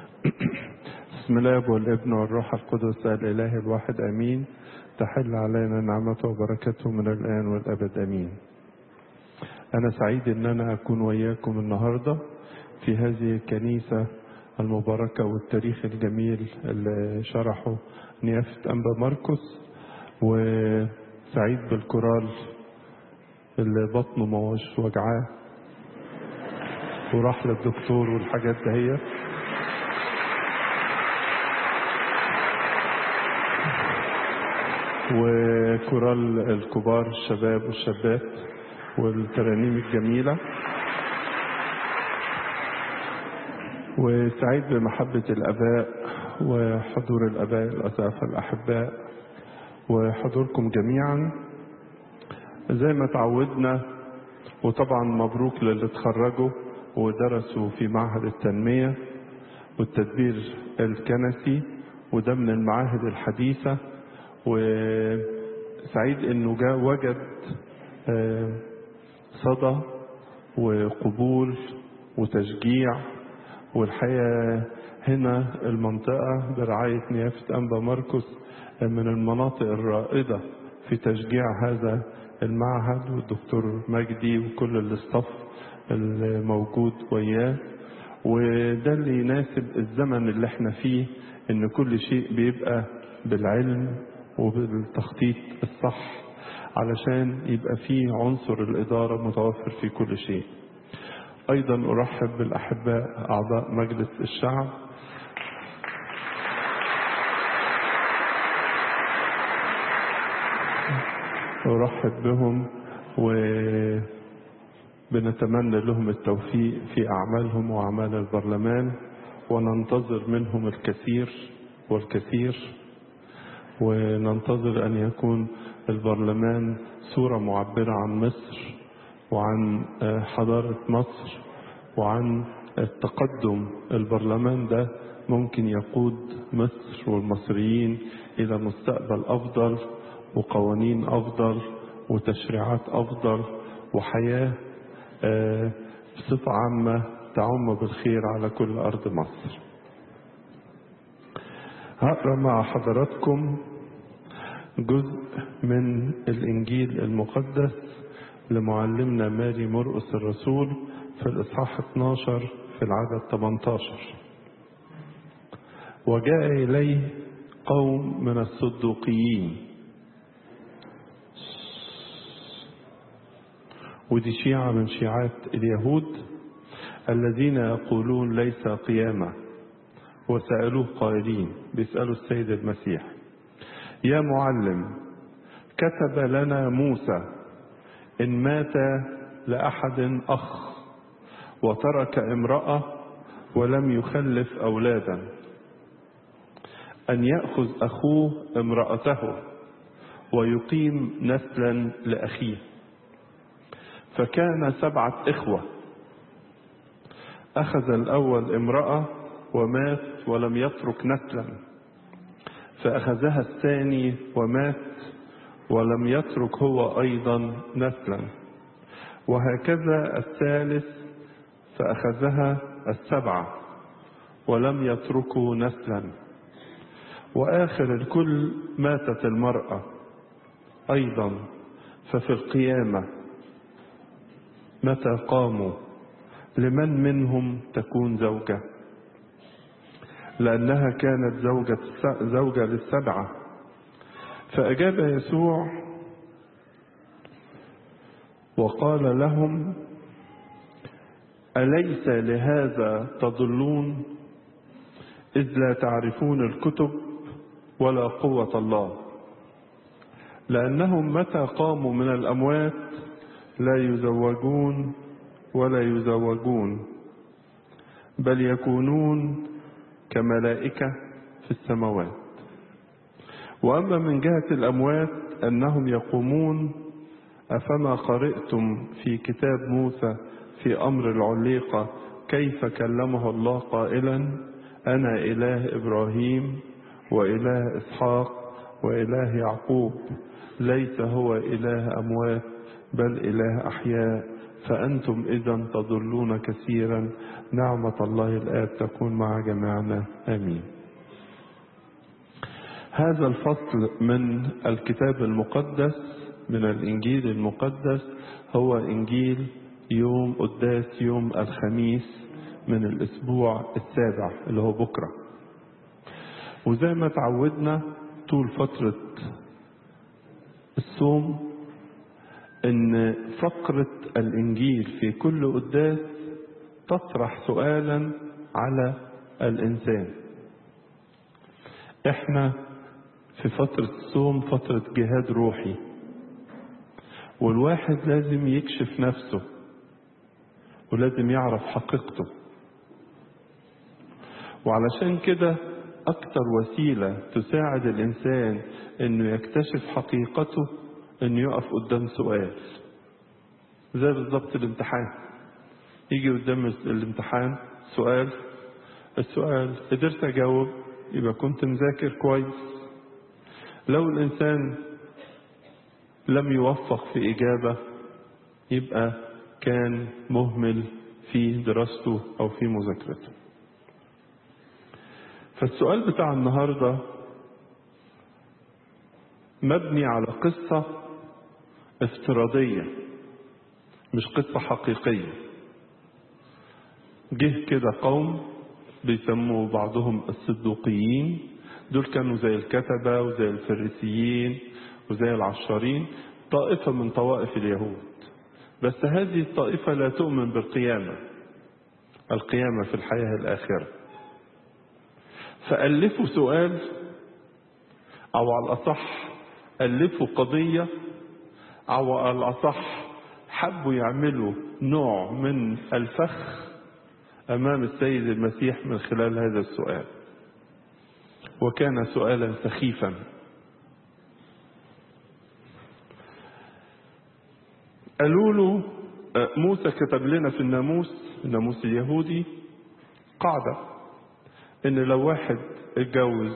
بسم الله والابن والروح القدس الإله الواحد أمين تحل علينا نعمته وبركته من الآن والأبد أمين أنا سعيد أن أنا أكون وياكم النهاردة في هذه الكنيسة المباركة والتاريخ الجميل اللي شرحه نيافة أنبا مركز وسعيد بالكورال اللي بطنه ما هوش وجعاه وراح للدكتور والحاجات دهيت وكورال الكبار الشباب والشابات والترانيم الجميلة وسعيد بمحبة الآباء وحضور الآباء الأسافة الأحباء وحضوركم جميعا زي ما تعودنا وطبعا مبروك للي اتخرجوا ودرسوا في معهد التنمية والتدبير الكنسي وده من المعاهد الحديثة وسعيد انه جاء وجد صدى وقبول وتشجيع والحقيقة هنا المنطقة برعاية نيافة أنبا مركز من المناطق الرائدة في تشجيع هذا المعهد والدكتور مجدي وكل الاستاف الموجود وياه وده اللي يناسب الزمن اللي احنا فيه ان كل شيء بيبقى بالعلم وبالتخطيط الصح علشان يبقى فيه عنصر الإدارة متوفر في كل شيء أيضا أرحب بالأحباء أعضاء مجلس الشعب أرحب بهم وبنتمنى لهم التوفيق في أعمالهم وأعمال البرلمان وننتظر منهم الكثير والكثير وننتظر أن يكون البرلمان صورة معبرة عن مصر وعن حضارة مصر وعن التقدم البرلمان ده ممكن يقود مصر والمصريين إلى مستقبل أفضل وقوانين أفضل وتشريعات أفضل وحياة بصفة عامة تعم بالخير على كل أرض مصر هقرا مع حضراتكم جزء من الإنجيل المقدس لمعلمنا ماري مرقس الرسول في الإصحاح 12 في العدد 18 وجاء إليه قوم من الصدوقيين ودي شيعة من شيعات اليهود الذين يقولون ليس قيامة وسألوه قائلين بيسألوا السيد المسيح يا معلم كتب لنا موسى إن مات لأحد أخ وترك امرأة ولم يخلف أولادا أن يأخذ أخوه امرأته ويقيم نسلا لأخيه فكان سبعة إخوة أخذ الأول امرأة ومات ولم يترك نسلا فأخذها الثاني ومات ولم يترك هو أيضا نسلا وهكذا الثالث فأخذها السبعة ولم يتركوا نسلا وآخر الكل ماتت المرأة أيضا ففي القيامة متى قاموا لمن منهم تكون زوجة لأنها كانت زوجة, زوجة للسبعة فأجاب يسوع وقال لهم أليس لهذا تضلون إذ لا تعرفون الكتب ولا قوة الله لأنهم متى قاموا من الأموات لا يزوجون ولا يزوجون بل يكونون كملائكة في السماوات وأما من جهة الأموات أنهم يقومون أفما قرأتم في كتاب موسى في أمر العليقة كيف كلمه الله قائلا أنا إله إبراهيم وإله إسحاق وإله يعقوب ليس هو إله أموات بل إله أحياء فأنتم إذا تضلون كثيرا نعمة الله الآب تكون مع جميعنا آمين هذا الفصل من الكتاب المقدس من الإنجيل المقدس هو إنجيل يوم قداس يوم الخميس من الأسبوع السابع اللي هو بكرة وزي ما تعودنا طول فترة الصوم ان فقرة الانجيل في كل قداس تطرح سؤالا على الانسان احنا في فترة الصوم فترة جهاد روحي والواحد لازم يكشف نفسه ولازم يعرف حقيقته وعلشان كده أكتر وسيلة تساعد الإنسان إنه يكتشف حقيقته إنه يقف قدام سؤال زي بالظبط الامتحان يجي قدام الامتحان سؤال السؤال قدرت أجاوب يبقى كنت مذاكر كويس لو الإنسان لم يوفق في إجابة يبقى كان مهمل في دراسته أو في مذاكرته فالسؤال بتاع النهاردة مبني على قصة افتراضية مش قصة حقيقية جه كده قوم بيسموا بعضهم الصدوقيين دول كانوا زي الكتبة وزي الفريسيين وزي العشارين طائفة من طوائف اليهود بس هذه الطائفة لا تؤمن بالقيامة القيامة في الحياة الآخرة فألفوا سؤال أو على الأصح ألفوا قضية أو على الأصح حبوا يعملوا نوع من الفخ أمام السيد المسيح من خلال هذا السؤال وكان سؤالا سخيفا قالوا له موسى كتب لنا في الناموس الناموس اليهودي قاعدة إن لو واحد اتجوز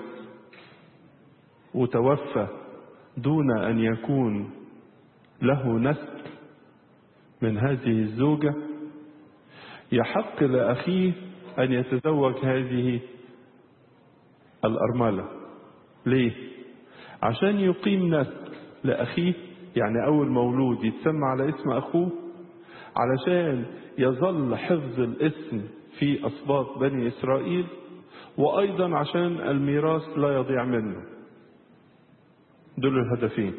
وتوفى دون أن يكون له نسل من هذه الزوجة يحق لأخيه أن يتزوج هذه الأرملة ليه؟ عشان يقيم نسل لأخيه يعني أول مولود يتسمى على اسم أخوه علشان يظل حفظ الاسم في أسباط بني إسرائيل وأيضا عشان الميراث لا يضيع منه دول الهدفين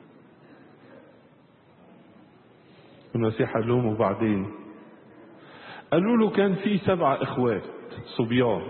المسيح قال لهم وبعدين قالوا له كان في سبع اخوات صبيان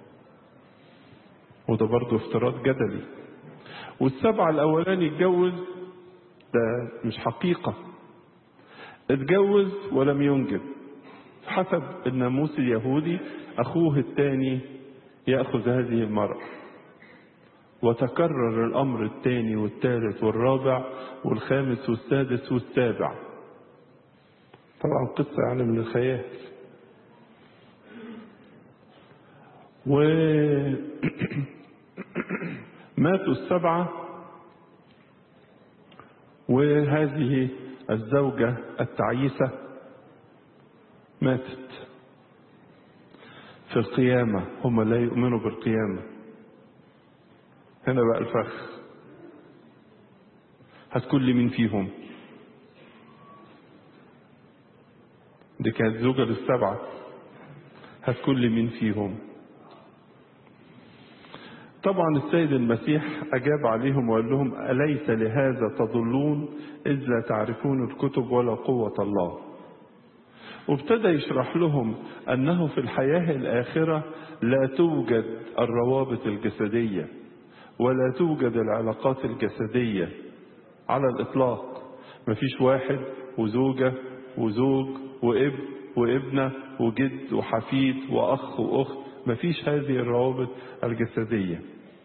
وده برضه افتراض جدلي والسبعة الأولاني اتجوز ده مش حقيقة اتجوز ولم ينجب حسب الناموس اليهودي أخوه الثاني يأخذ هذه المرأة وتكرر الأمر الثاني والثالث والرابع والخامس والسادس والسابع طبعا قصة يعني من الخيال و ماتوا السبعة وهذه الزوجة التعيسة ماتت في القيامة هم لا يؤمنوا بالقيامة هنا بقى الفخ هتكون لي مين فيهم دي كانت زوجة للسبعة هتكون لي مين فيهم طبعا السيد المسيح أجاب عليهم وقال لهم أليس لهذا تضلون إذ لا تعرفون الكتب ولا قوة الله وابتدى يشرح لهم أنه في الحياة الآخرة لا توجد الروابط الجسدية ولا توجد العلاقات الجسدية على الإطلاق مفيش واحد وزوجة وزوج وابن وابنة وجد وحفيد وأخ وأخت مفيش هذه الروابط الجسدية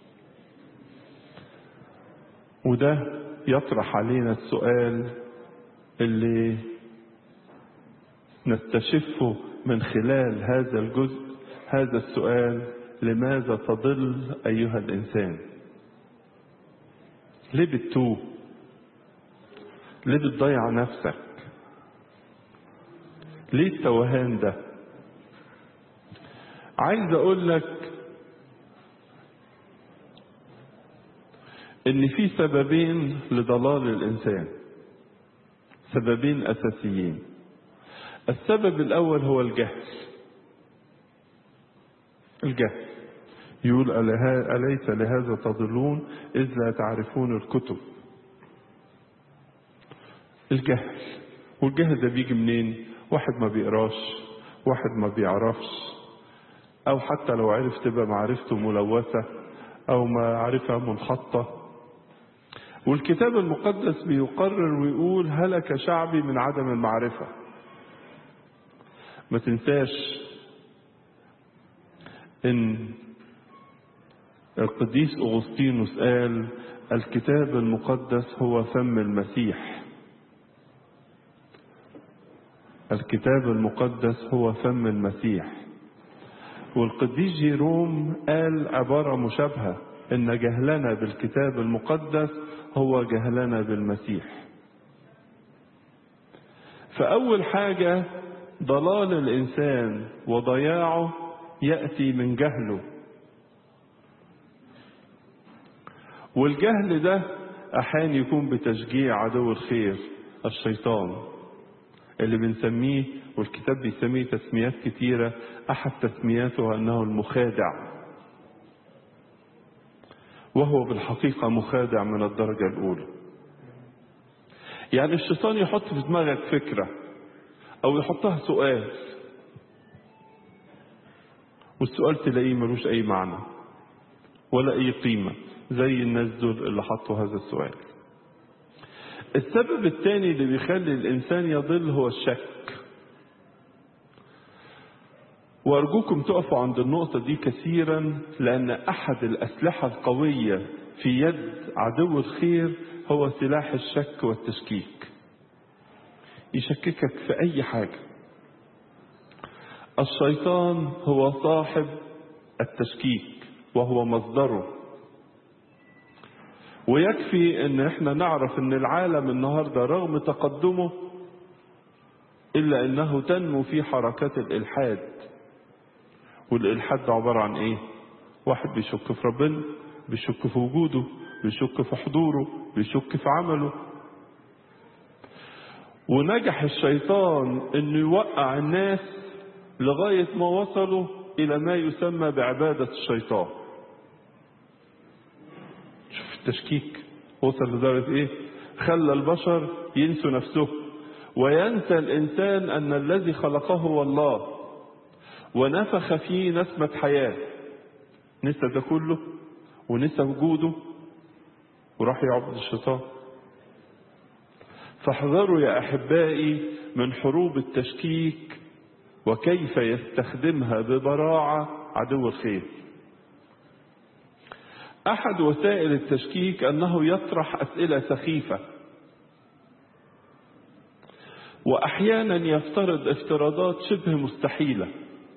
وده يطرح علينا السؤال اللي نستشفه من خلال هذا الجزء هذا السؤال لماذا تضل أيها الإنسان ليه بتتوب ليه بتضيع نفسك ليه التوهان ده عايز اقول لك ان في سببين لضلال الانسان سببين اساسيين السبب الاول هو الجهل الجهل يقول أليس لهذا تضلون إذ لا تعرفون الكتب الجهل والجهل ده بيجي منين واحد ما بيقراش واحد ما بيعرفش أو حتى لو عرف تبقى معرفته ملوثة أو معرفة منحطة والكتاب المقدس بيقرر ويقول هلك شعبي من عدم المعرفة ما تنساش ان القديس اغسطينوس قال الكتاب المقدس هو فم المسيح الكتاب المقدس هو فم المسيح والقديس جيروم قال عبارة مشابهة ان جهلنا بالكتاب المقدس هو جهلنا بالمسيح فأول حاجة ضلال الإنسان وضياعه يأتي من جهله والجهل ده أحيانا يكون بتشجيع عدو الخير الشيطان اللي بنسميه والكتاب بيسميه تسميات كتيرة أحد تسمياته أنه المخادع وهو بالحقيقة مخادع من الدرجة الأولى يعني الشيطان يحط في دماغك فكرة أو يحطها سؤال والسؤال تلاقيه ملوش أي معنى ولا أي قيمة زي الناس دول اللي حطوا هذا السؤال السبب الثاني اللي بيخلي الإنسان يضل هو الشك وأرجوكم تقفوا عند النقطة دي كثيرا لأن أحد الأسلحة القوية في يد عدو الخير هو سلاح الشك والتشكيك يشككك في أي حاجة الشيطان هو صاحب التشكيك وهو مصدره ويكفي ان احنا نعرف ان العالم النهارده رغم تقدمه الا انه تنمو في حركات الالحاد والالحاد ده عباره عن ايه واحد بيشك في ربنا بيشك في وجوده بيشك في حضوره بيشك في عمله ونجح الشيطان انه يوقع الناس لغايه ما وصلوا الى ما يسمى بعباده الشيطان شوف التشكيك وصل لدرجه ايه خلى البشر ينسوا نفسه وينسى الانسان ان الذي خلقه هو الله ونفخ فيه نسمه حياه نسى ده كله ونسى وجوده وراح يعبد الشيطان فاحذروا يا احبائي من حروب التشكيك وكيف يستخدمها ببراعه عدو الخير احد وسائل التشكيك انه يطرح اسئله سخيفه واحيانا يفترض افتراضات شبه مستحيله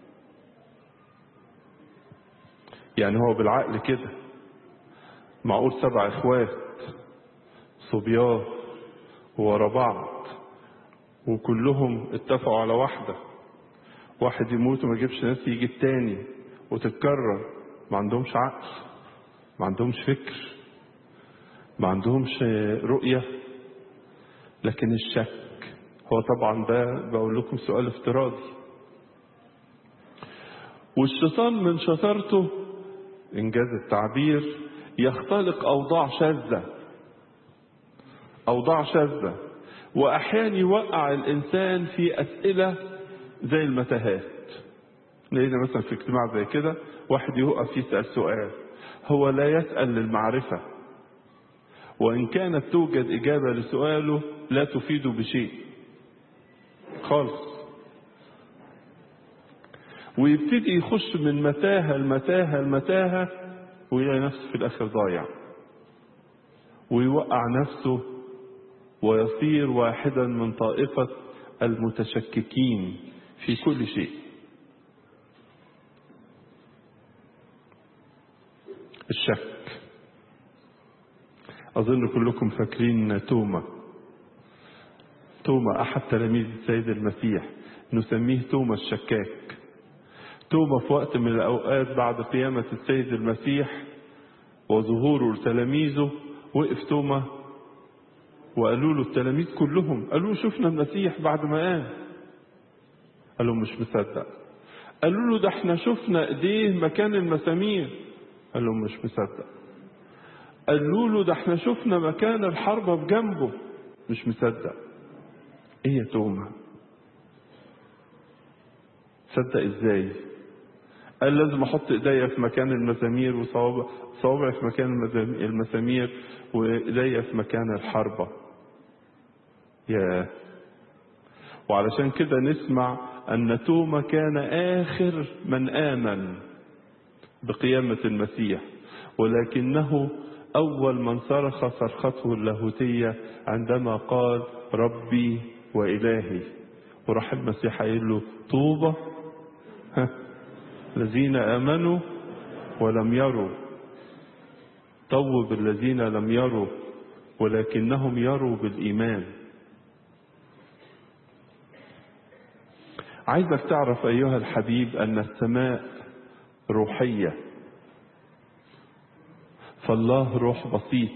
يعني هو بالعقل كده معقول سبع اخوات صبيان ورا بعض وكلهم اتفقوا على واحده واحد يموت وما يجيبش ناس يجي التاني وتتكرر ما عندهمش عقل ما عندهمش فكر ما عندهمش رؤية لكن الشك هو طبعا ده بقول لكم سؤال افتراضي والشيطان من شطارته انجاز التعبير يختلق اوضاع شاذة اوضاع شاذة واحيانا يوقع الانسان في اسئلة زي المتاهات لقينا مثلا في اجتماع زي كده واحد يوقف يسأل سؤال هو لا يسأل للمعرفة وإن كانت توجد إجابة لسؤاله لا تفيد بشيء خالص ويبتدي يخش من متاهة المتاهة المتاهة ويلاقي نفسه في الآخر ضايع ويوقع نفسه ويصير واحدا من طائفة المتشككين في كل شيء الشك أظن كلكم فاكرين توما توما أحد تلاميذ السيد المسيح نسميه توما الشكاك توما في وقت من الأوقات بعد قيامة السيد المسيح وظهوره لتلاميذه وقف توما وقالوا له التلاميذ كلهم قالوا له شفنا المسيح بعد ما قام قال لهم مش مصدق قالوا له ده احنا شفنا ايديه مكان المسامير قال لهم مش مصدق قالوا له ده احنا شفنا مكان الحربة بجنبه مش مصدق ايه يا توما صدق ازاي قال لازم احط ايديا في مكان المزامير وصوابعي في مكان المسامير وايديا في مكان الحربة يا وعلشان كده نسمع ان توما كان اخر من امن بقيامة المسيح ولكنه اول من صرخ صرخته اللاهوتية عندما قال ربي والهي وراح المسيح قايل له طوبى الذين امنوا ولم يروا طوب الذين لم يروا ولكنهم يروا بالايمان عايزك تعرف ايها الحبيب ان السماء روحيه فالله روح بسيط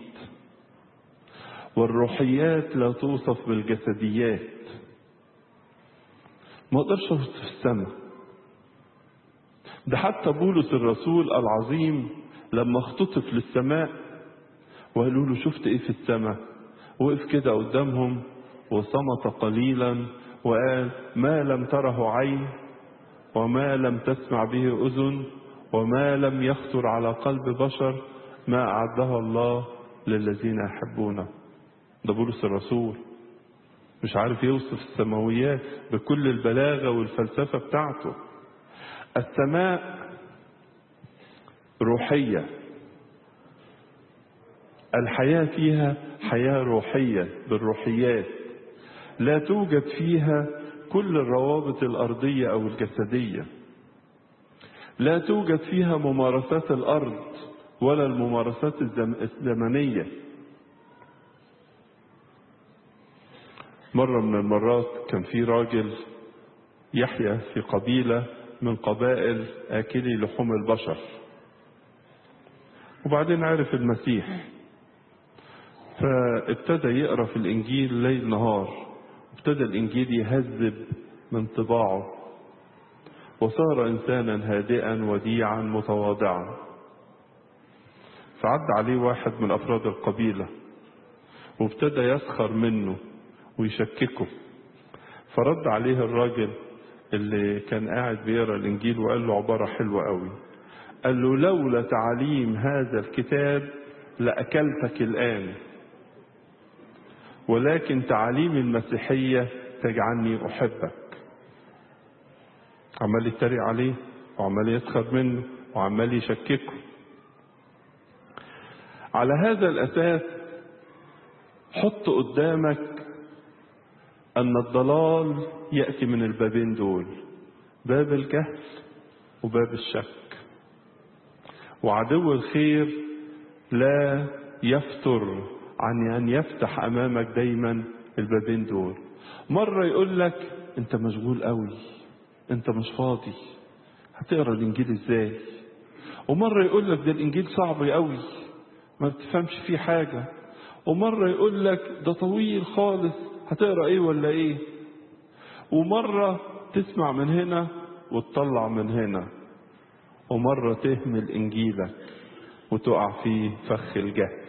والروحيات لا توصف بالجسديات ما اقدرش اوصف السماء ده حتى بولس الرسول العظيم لما اختطف للسماء وقالوا له شفت ايه في السماء وقف كده قدامهم وصمت قليلا وقال ما لم تره عين وما لم تسمع به اذن وما لم يخطر على قلب بشر ما اعدها الله للذين يحبونه ده بولس الرسول مش عارف يوصف السماويات بكل البلاغه والفلسفه بتاعته السماء روحيه الحياه فيها حياه روحيه بالروحيات لا توجد فيها كل الروابط الارضيه او الجسديه لا توجد فيها ممارسات الارض ولا الممارسات الزمنيه مره من المرات كان في راجل يحيى في قبيله من قبائل اكلي لحوم البشر وبعدين عرف المسيح فابتدى يقرا في الانجيل ليل نهار ابتدى الانجيل يهذب من طباعه وصار انسانا هادئا وديعا متواضعا فعد عليه واحد من افراد القبيله وابتدى يسخر منه ويشككه فرد عليه الراجل اللي كان قاعد بيقرا الانجيل وقال له عباره حلوه قوي قال له لولا تعاليم هذا الكتاب لاكلتك الان ولكن تعاليم المسيحيه تجعلني احبك عمال يتريق عليه وعمال يسخر منه وعمال يشككه على هذا الاساس حط قدامك ان الضلال ياتي من البابين دول باب الجهل وباب الشك وعدو الخير لا يفتر عن ان يفتح امامك دايما البابين دول مره يقول لك انت مشغول قوي انت مش فاضي هتقرا الانجيل ازاي ومره يقول لك ده الانجيل صعب قوي ما بتفهمش فيه حاجه ومره يقول لك ده طويل خالص هتقرا ايه ولا ايه ومره تسمع من هنا وتطلع من هنا ومره تهمل انجيلك وتقع في فخ الجهل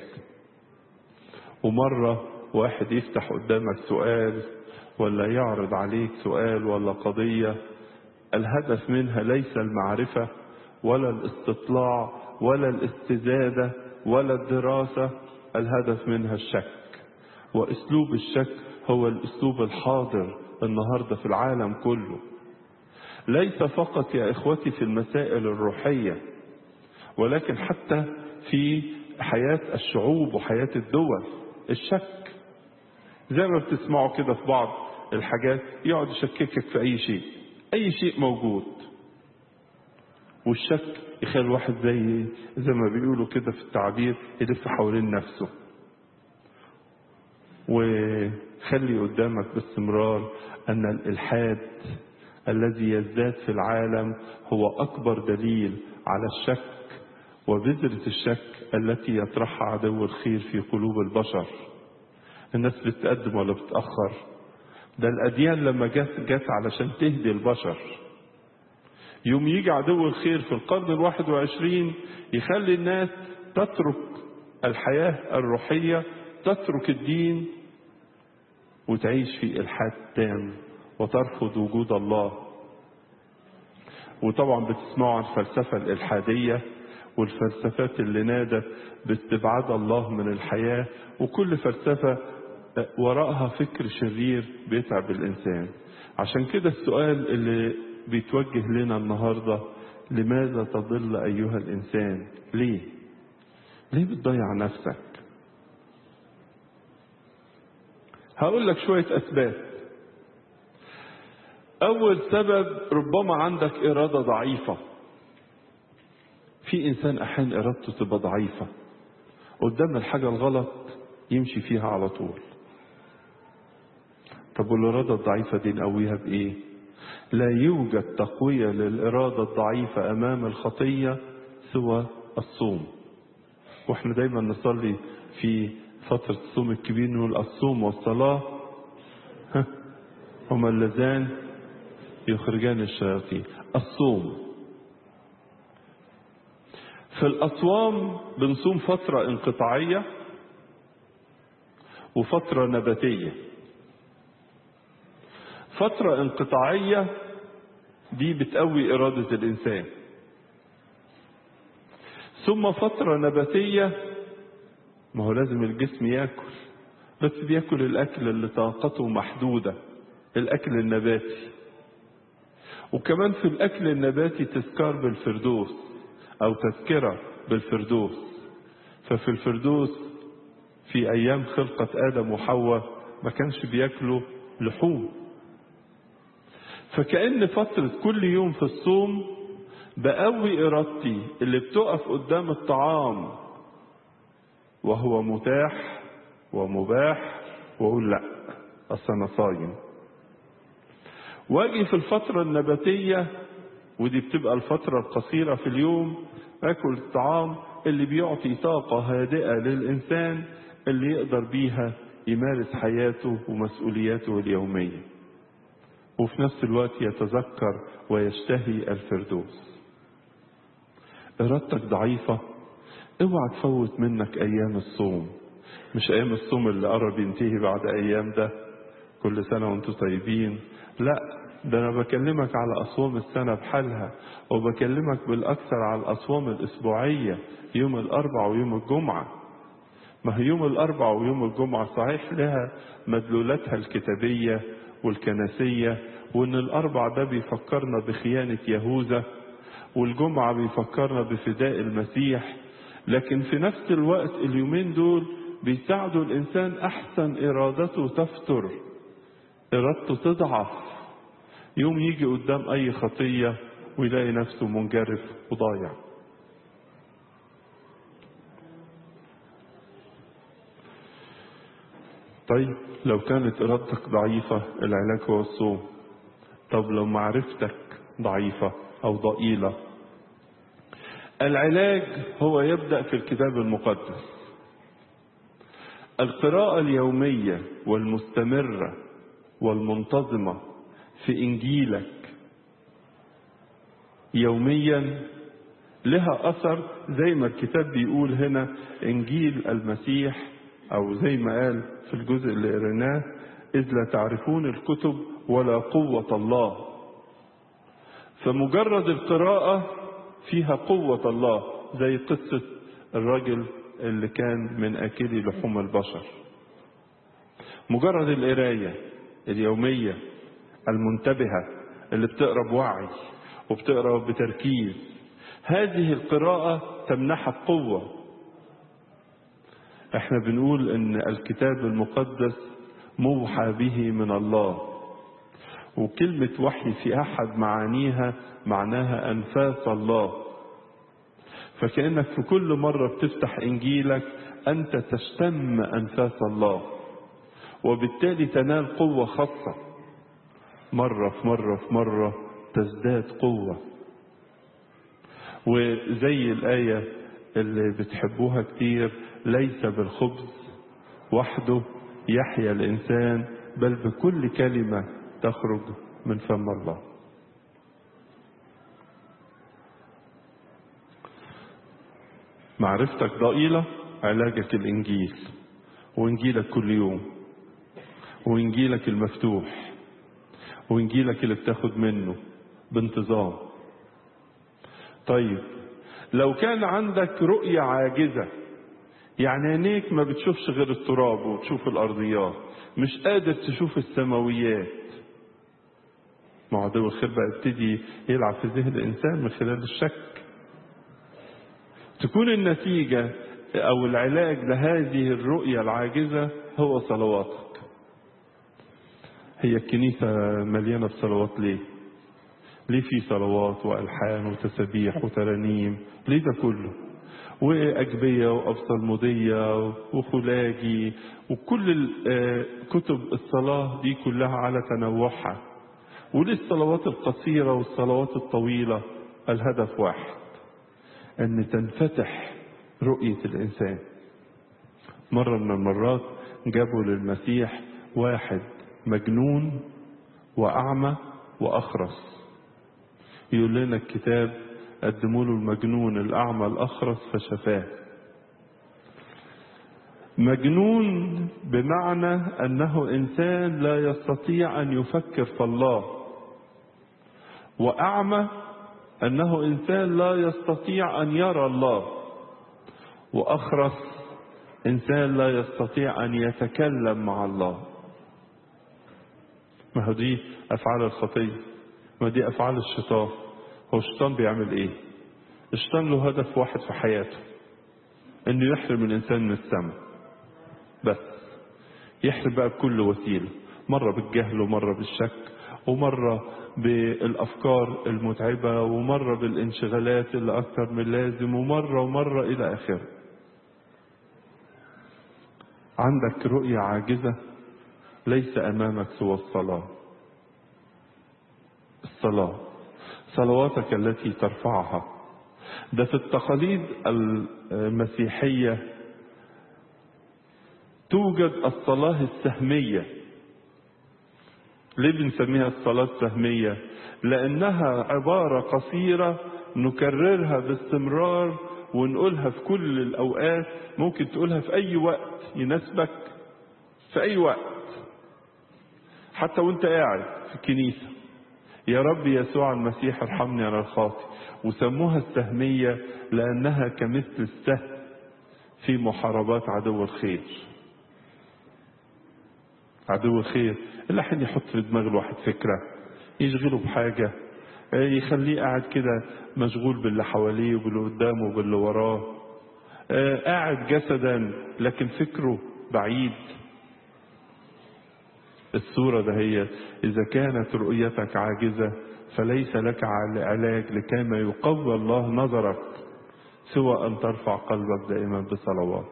ومره واحد يفتح قدامك سؤال ولا يعرض عليك سؤال ولا قضيه الهدف منها ليس المعرفه ولا الاستطلاع ولا الاستزاده ولا الدراسه الهدف منها الشك واسلوب الشك هو الاسلوب الحاضر النهارده في العالم كله ليس فقط يا اخوتي في المسائل الروحيه ولكن حتى في حياه الشعوب وحياه الدول الشك زي ما بتسمعوا كده في بعض الحاجات يقعد يشككك في اي شيء اي شيء موجود والشك يخلي الواحد زي زي ما بيقولوا كده في التعبير يلف حوالين نفسه وخلي قدامك باستمرار ان الالحاد الذي يزداد في العالم هو أكبر دليل على الشك وبذرة الشك التي يطرحها عدو الخير في قلوب البشر الناس بتقدم ولا بتأخر ده الأديان لما جت جت علشان تهدي البشر يوم يجي عدو الخير في القرن الواحد وعشرين يخلي الناس تترك الحياة الروحية تترك الدين وتعيش في إلحاد تام وترفض وجود الله وطبعا بتسمعوا عن الفلسفة الإلحادية والفلسفات اللي نادت باستبعاد الله من الحياة وكل فلسفة وراءها فكر شرير بيتعب الإنسان عشان كده السؤال اللي بيتوجه لنا النهاردة لماذا تضل أيها الإنسان ليه ليه بتضيع نفسك هقول لك شوية أسباب أول سبب ربما عندك إرادة ضعيفة في إنسان أحيانا إرادته تبقى ضعيفة قدام الحاجة الغلط يمشي فيها على طول طب والإرادة الضعيفة دي نقويها بإيه؟ لا يوجد تقوية للإرادة الضعيفة أمام الخطية سوى الصوم واحنا دايما نصلي في فترة الصوم الكبير نقول الصوم والصلاة هما اللذان يخرجان الشياطين الصوم في الأصوام بنصوم فترة انقطاعية وفترة نباتية فترة انقطاعية دي بتقوي إرادة الإنسان ثم فترة نباتية ما هو لازم الجسم ياكل بس بياكل الأكل اللي طاقته محدودة الأكل النباتي وكمان في الأكل النباتي تذكار بالفردوس أو تذكرة بالفردوس ففي الفردوس في أيام خلقة آدم وحواء ما كانش بياكلوا لحوم فكأن فترة كل يوم في الصوم بقوي إرادتي اللي بتقف قدام الطعام وهو متاح ومباح وأقول لأ أصل أنا صايم واجي في الفترة النباتية ودي بتبقى الفترة القصيرة في اليوم اكل الطعام اللي بيعطي طاقة هادئة للإنسان اللي يقدر بيها يمارس حياته ومسؤولياته اليومية وفي نفس الوقت يتذكر ويشتهي الفردوس إرادتك ضعيفة اوعى تفوت منك أيام الصوم مش أيام الصوم اللي قرب ينتهي بعد أيام ده كل سنة وانتم طيبين لا ده أنا بكلمك على أصوام السنة بحالها وبكلمك بالأكثر على الأصوام الأسبوعية يوم الأربع ويوم الجمعة ما هي يوم الأربع ويوم الجمعة صحيح لها مدلولاتها الكتابية والكنسية وإن الأربع ده بيفكرنا بخيانة يهوذا والجمعة بيفكرنا بفداء المسيح لكن في نفس الوقت اليومين دول بيساعدوا الإنسان أحسن إرادته تفتر إرادته تضعف يوم يجي قدام أي خطية ويلاقي نفسه منجرف وضايع طيب لو كانت إرادتك ضعيفة العلاج هو الصوم طب لو معرفتك ضعيفة أو ضئيلة العلاج هو يبدأ في الكتاب المقدس القراءة اليومية والمستمرة والمنتظمة في إنجيلك يوميا لها أثر زي ما الكتاب بيقول هنا إنجيل المسيح أو زي ما قال في الجزء اللي قريناه إذ لا تعرفون الكتب ولا قوة الله فمجرد القراءة فيها قوة الله زي قصة الرجل اللي كان من أكلي لحوم البشر مجرد القراية اليومية المنتبهة اللي بتقرا بوعي وبتقرا بتركيز هذه القراءة تمنحك قوة احنا بنقول ان الكتاب المقدس موحى به من الله وكلمة وحي في أحد معانيها معناها أنفاس الله فكأنك في كل مرة بتفتح إنجيلك أنت تشتم أنفاس الله وبالتالي تنال قوة خاصة مرة في مرة في مرة تزداد قوة وزي الآية اللي بتحبوها كتير ليس بالخبز وحده يحيا الإنسان بل بكل كلمة تخرج من فم الله معرفتك ضئيلة علاجك الإنجيل وإنجيلك كل يوم وإنجيلك المفتوح وإنجيلك اللي بتاخد منه بانتظام طيب لو كان عندك رؤية عاجزة يعني عينيك ما بتشوفش غير التراب وتشوف الأرضيات مش قادر تشوف السماويات ما هو عدو الخير بقى يبتدي يلعب في ذهن الإنسان من خلال الشك تكون النتيجة أو العلاج لهذه الرؤية العاجزة هو صلواتك هي الكنيسة مليانة بصلوات ليه؟ ليه في صلوات وألحان وتسابيح وترانيم؟ ليه ده كله؟ وأجبية وأبصلمودية وخلاجي وكل كتب الصلاة دي كلها على تنوعها وليه الصلوات القصيرة والصلوات الطويلة الهدف واحد أن تنفتح رؤية الإنسان مرة من المرات جابوا للمسيح واحد مجنون وأعمى وأخرس يقول لنا الكتاب قدموا له المجنون الأعمى الأخرس فشفاه مجنون بمعنى أنه إنسان لا يستطيع أن يفكر في الله وأعمى أنه إنسان لا يستطيع أن يرى الله وأخرس إنسان لا يستطيع أن يتكلم مع الله ما هو دي أفعال الخطية ما دي أفعال الشيطان هو الشيطان بيعمل إيه الشيطان له هدف واحد في حياته إنه يحرم الإنسان من السماء بس يحرم بقى بكل وسيلة مرة بالجهل ومرة بالشك ومرة بالأفكار المتعبة ومرة بالانشغالات اللي أكثر من لازم ومرة ومرة إلى آخره عندك رؤية عاجزة ليس أمامك سوى الصلاة الصلاة صلواتك التي ترفعها ده في التقاليد المسيحية توجد الصلاة السهمية ليه بنسميها الصلاة السهمية لأنها عبارة قصيرة نكررها باستمرار ونقولها في كل الأوقات ممكن تقولها في أي وقت يناسبك في أي وقت حتى وانت قاعد في الكنيسة يا رب يسوع المسيح ارحمني على الخاطئ وسموها السهمية لأنها كمثل السهم في محاربات عدو الخير عدو الخير اللي حين يحط في دماغ الواحد فكرة يشغله بحاجة يخليه قاعد كده مشغول باللي حواليه وباللي قدامه وباللي وراه قاعد جسدا لكن فكره بعيد الصورة ده هي إذا كانت رؤيتك عاجزة فليس لك علاج لكيما يقوى الله نظرك سوى أن ترفع قلبك دائما بصلوات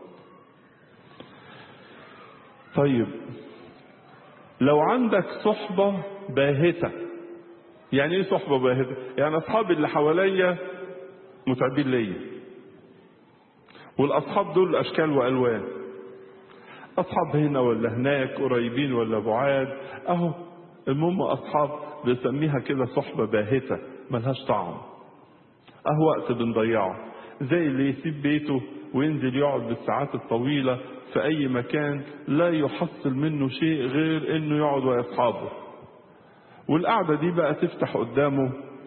طيب لو عندك صحبة باهتة يعني ايه صحبة باهتة يعني اصحابي اللي حواليا متعبين ليا والاصحاب دول اشكال والوان اصحاب هنا ولا هناك قريبين ولا بعاد اهو المهم اصحاب بنسميها كده صحبة باهتة ملهاش طعم اهو وقت بنضيعه زي اللي يسيب بيته وينزل يقعد بالساعات الطويلة في أي مكان لا يحصل منه شيء غير إنه يقعد ويا أصحابه. والقعدة دي بقى تفتح قدامه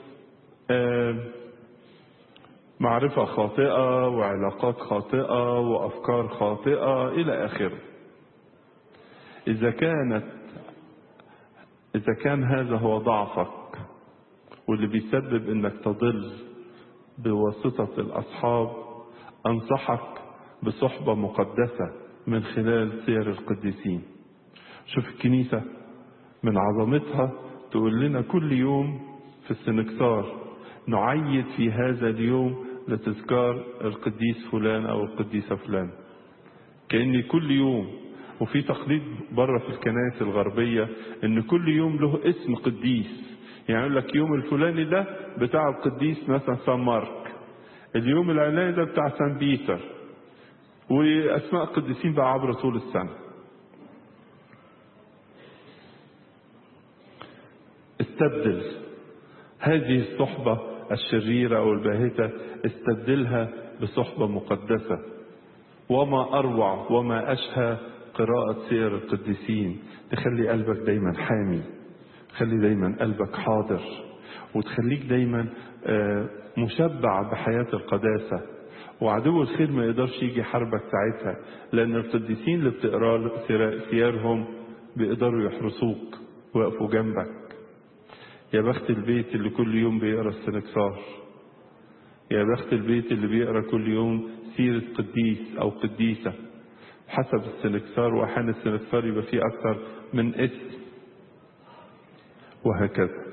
معرفة خاطئة وعلاقات خاطئة وأفكار خاطئة إلى آخره. إذا كانت إذا كان هذا هو ضعفك واللي بيسبب إنك تضل بواسطة الأصحاب أنصحك بصحبة مقدسة من خلال سير القديسين شوف الكنيسة من عظمتها تقول لنا كل يوم في السنكسار نعيد في هذا اليوم لتذكار القديس فلان أو القديسة فلان كأني كل يوم وفي تقليد بره في الكنائس الغربية ان كل يوم له اسم قديس يعني يقول لك يوم الفلاني ده بتاع القديس مثلا سان مارك اليوم العلاني ده بتاع سان بيتر واسماء القديسين بقى عبر طول السنة استبدل هذه الصحبة الشريرة أو الباهتة استبدلها بصحبة مقدسة وما أروع وما أشهى قراءة سير القديسين تخلي قلبك دايما حامي تخلي دايما قلبك حاضر وتخليك دايما مشبع بحياة القداسة وعدو الخير ما يقدرش يجي حربك ساعتها لأن القديسين اللي بتقرا سيرهم بيقدروا يحرسوك ويقفوا جنبك يا بخت البيت اللي كل يوم بيقرا السنكسار يا بخت البيت اللي بيقرا كل يوم سيرة قديس أو قديسة حسب السنكسار وأحيانا السنكسار يبقى فيه أكثر من اسم وهكذا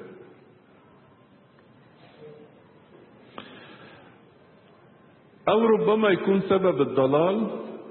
أو ربما يكون سبب الضلال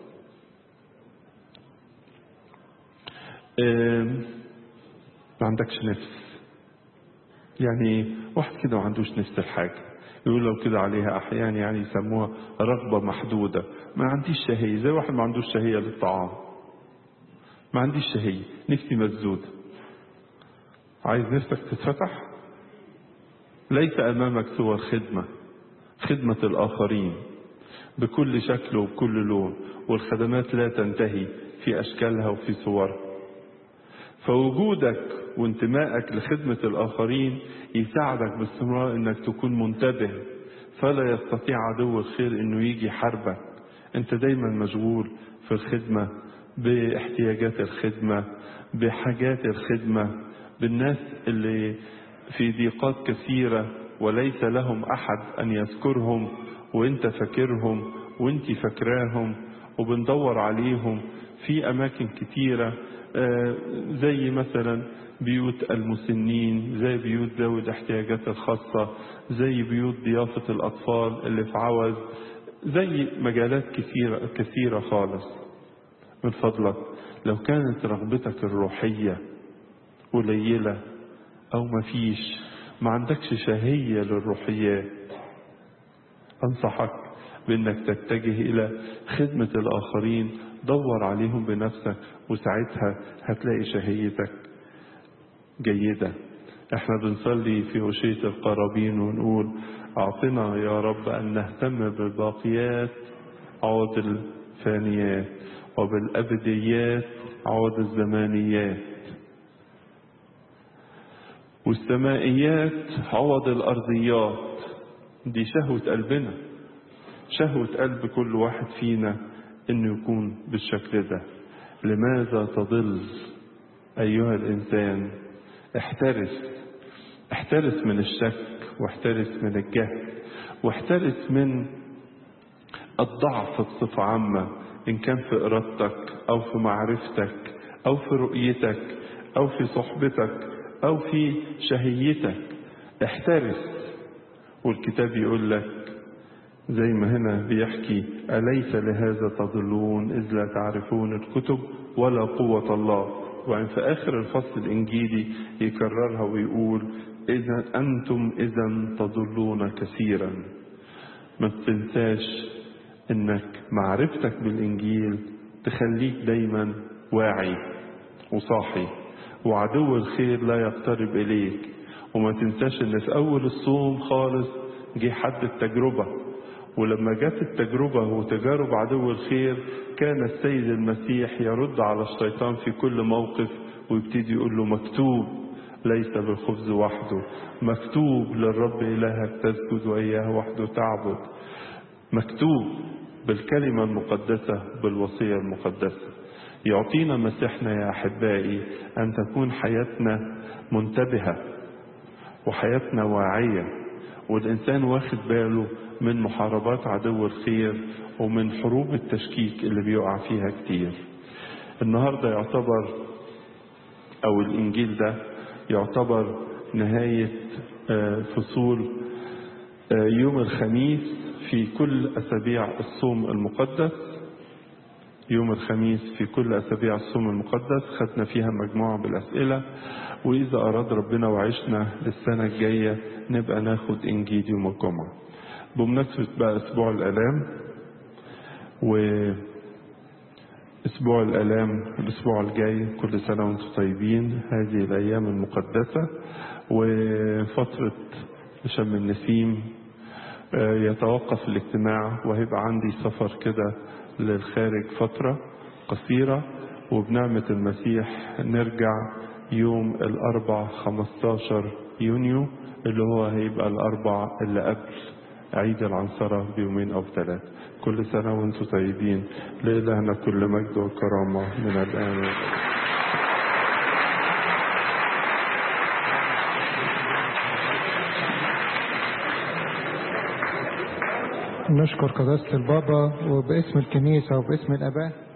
ما عندكش نفس يعني واحد كده ما عندوش نفس الحاجة يقول لو كده عليها أحيانا يعني يسموها رغبة محدودة ما عنديش شهية زي واحد ما عندوش شهية للطعام ما عنديش شهية نفسي مسدودة عايز نفسك تتفتح ليس أمامك سوى الخدمة خدمة الآخرين بكل شكل وبكل لون والخدمات لا تنتهي في أشكالها وفي صورها فوجودك وانتمائك لخدمة الآخرين يساعدك باستمرار انك تكون منتبه فلا يستطيع عدو الخير انه يجي يحاربك انت دايما مشغول في الخدمة باحتياجات الخدمة بحاجات الخدمة بالناس اللي في ضيقات كثيرة وليس لهم أحد أن يذكرهم وانت فاكرهم وانت فاكراهم وبندور عليهم في أماكن كثيرة زي مثلا بيوت المسنين زي بيوت ذوي الاحتياجات الخاصة زي بيوت ضيافة الأطفال اللي في عوز زي مجالات كثيرة, كثيرة خالص من فضلك لو كانت رغبتك الروحية قليلة أو مفيش ما عندكش شهية للروحيات أنصحك بأنك تتجه إلى خدمة الآخرين دور عليهم بنفسك وساعتها هتلاقي شهيتك جيدة احنا بنصلي في عشية القرابين ونقول اعطنا يا رب ان نهتم بالباقيات عوض الفانيات وبالابديات عوض الزمانيات والسمائيات عوض الارضيات دي شهوة قلبنا شهوة قلب كل واحد فينا انه يكون بالشكل ده لماذا تضل ايها الانسان احترس احترس من الشك واحترس من الجهل واحترس من الضعف بصفة عامة إن كان في إرادتك أو في معرفتك أو في رؤيتك أو في صحبتك أو في شهيتك احترس والكتاب يقول لك زي ما هنا بيحكي أليس لهذا تضلون إذ لا تعرفون الكتب ولا قوة الله وبعدين في آخر الفصل الإنجيلي يكررها ويقول إذا أنتم إذا تضلون كثيرا ما تنساش إنك معرفتك بالإنجيل تخليك دايما واعي وصاحي وعدو الخير لا يقترب إليك وما تنساش إن في أول الصوم خالص جه حد التجربة ولما جت التجربة وتجارب عدو الخير كان السيد المسيح يرد على الشيطان في كل موقف ويبتدي يقول له مكتوب ليس بالخبز وحده مكتوب للرب إلهك تسجد وإياه وحده تعبد مكتوب بالكلمة المقدسة بالوصية المقدسة يعطينا مسيحنا يا أحبائي أن تكون حياتنا منتبهة وحياتنا واعية والإنسان واخد باله من محاربات عدو الخير ومن حروب التشكيك اللي بيقع فيها كتير النهاردة يعتبر أو الإنجيل ده يعتبر نهاية فصول يوم الخميس في كل أسابيع الصوم المقدس يوم الخميس في كل أسابيع الصوم المقدس خدنا فيها مجموعة بالأسئلة وإذا أراد ربنا وعشنا للسنة الجاية نبقى ناخد إنجيل يوم الجمعة بمناسبة بقى أسبوع الآلام و أسبوع الآلام الأسبوع الجاي كل سنة وأنتم طيبين هذه الأيام المقدسة وفترة شم النسيم يتوقف الاجتماع وهيبقى عندي سفر كده للخارج فترة قصيرة وبنعمة المسيح نرجع يوم الأربع 15 يونيو اللي هو هيبقى الأربع اللي قبل عيد العنصرة بيومين أو ثلاثة كل سنة وانتم طيبين لإلهنا كل مجد وكرامة من الآن نشكر قداسة البابا وباسم الكنيسة وباسم الآباء